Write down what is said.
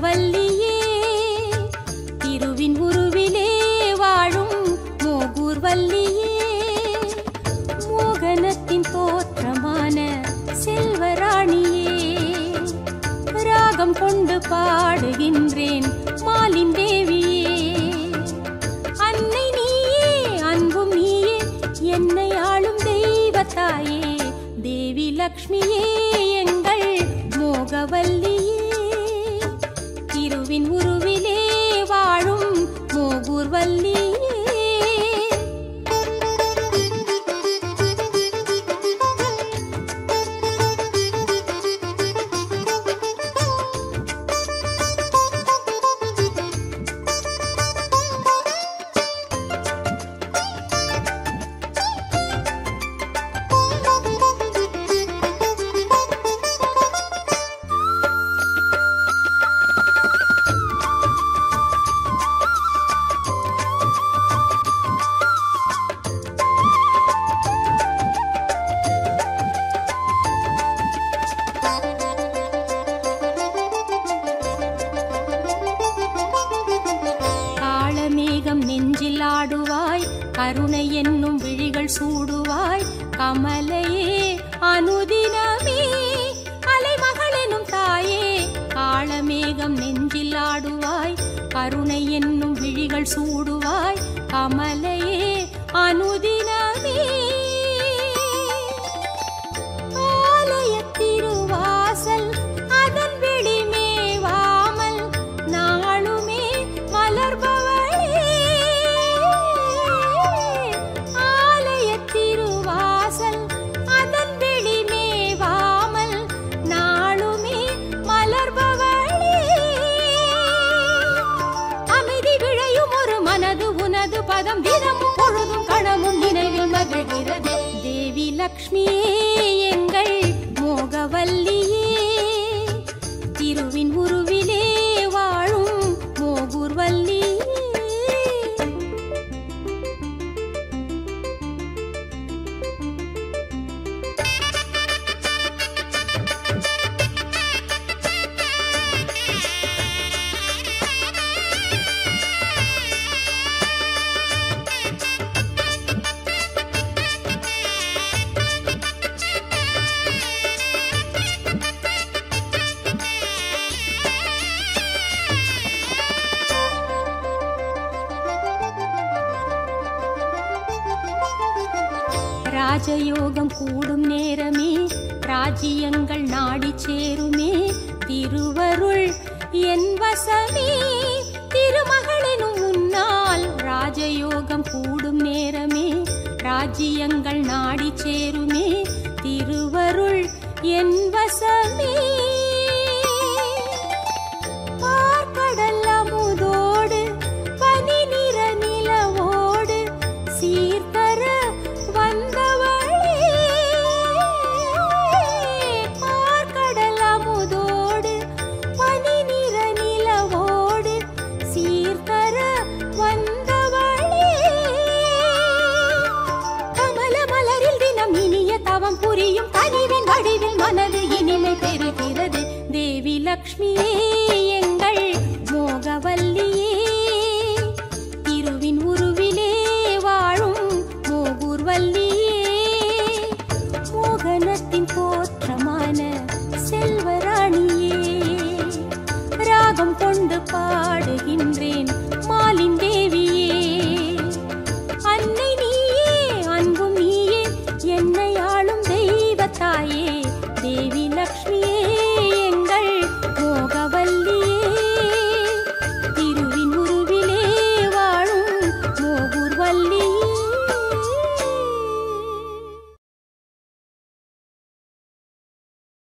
மோகவல்லியே திருவின் உருவிலே வாழும் மோகூர்வல்லியே மோகனத்தின் தோற்றமான செல்வராணியே ராகம் கொண்டு பாடுகின்றேன் மாலின் தேவியே அன்னை நீயே அன்பும் நீயே என்னை ஆளும் தெய்வத்தாயே தேவி லக்ஷ்மியே எங்கள் மோகவல்லியே திருவின் உருவிலே வாழும் மோகூர்வல்லியே காளமேகம் நெஞ்சில் ஆடுவாய் கருணை என்னும் விழிகள் சூடுவாய் கமலையே அனுதினமே அலைமகள் எனும் தாயே காளமேகம் நெஞ்சில் ஆடுவாய் கருணை என்னும் விழிகள் சூடுவாய் கமலையே அனுதினமே ஆலயத் திருவாசல் அதன் வெளிமேவாமல் நாளுமே மலர்பவளே ஆலயத் திருவாசல் அதன் வெளிமேவாமல் நாளுமே மலர்பவளே அமைதி விழையும் ஒரு மனது உனது பதம் தினமும் பொழுதும் கணமும் நினைவில் மகிழ்கிறது தேவி லக்ஷ்மியே எங்கள் மோகவல்லியே திருவின் உருவிலே வாழும் மோகூர்வல்லியே ராஜயோகம் கூடும் நேரமே ராஜ்யங்கள் நாடி சேருமே திருவருள் என் வசமே திருமகளெனும் உன்னால் ராஜயோகம் கூடும் நேரமே ராஜ்யங்கள் நாடி சேருமே திருவருள் என் வசமே பார்க்கடல் அமுதோடு பனி நிற நிலவோடு சீர்தர வந்தவளே பார்க்கடல் அமுதோடு பனி நிற நிலவோடு சீர்தர வந்தவளே கமல மலரில் தினம் இனிய தவம் புரியும் கனிவின் வடிவில் மனது இனிமை பெறுகிறது தேவி லக்ஷ்மியே எங்கள் மோகவல்லியே திருவின் உருவிலே வாழும் மோகூர்வல்லியே மோகனத்தின் போற்றமான செல்வராணியே ராகம் கொண்டு பாடுகின்றேன் மாலின் தேவி